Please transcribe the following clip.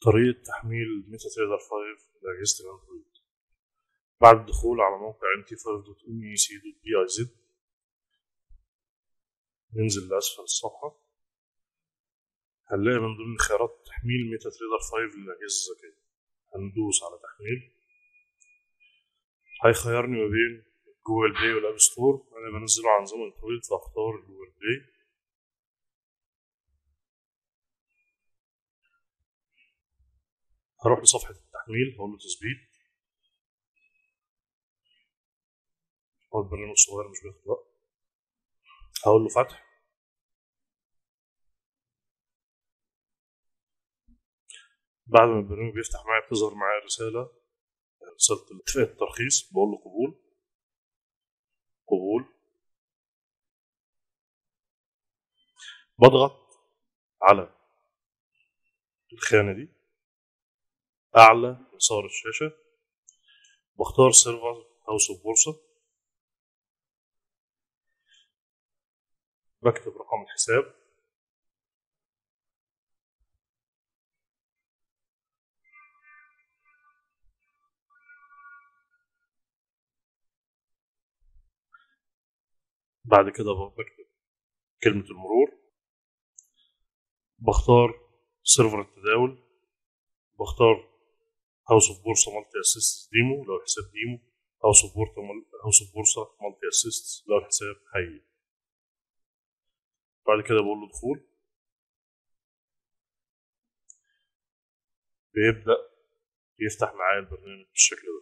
طريقة تحميل ميتا تريدر 5 لأجهزة الأندرويد بعد الدخول على موقع nt5.mec.biz ننزل لأسفل الصفحة هنلاقي من ضمن خيارات تحميل ميتا تريدر 5 للأجهزة الذكية هندوس على تحميل هيخيرني ما بين جوجل بلاي والأب ستور أنا بنزله عن زمن طويل فأختار جوجل بلاي هروح لصفحة التحميل هقول له تثبيت هو البرنامج صغير مش بياخد وقت هقول له فتح بعد ما البرنامج بيفتح معايا بتظهر معايا رسالة رسالة اتفاق الترخيص بقول له قبول قبول بضغط على الخانة دي أعلى يسار الشاشة بختار سيرفر هاوس اوف بورصة بكتب رقم الحساب بعد كده بكتب كلمة المرور بختار سيرفر التداول بختار هاوس اوف بورصة مالتي اسيست ديمو لو الحساب ديمو هاوس اوف بورصة هاوس اوف بورصة مالتي اسيست لو الحساب حقيقي بعد كده بقول له دخول بيبدأ يفتح معايا البرنامج بالشكل ده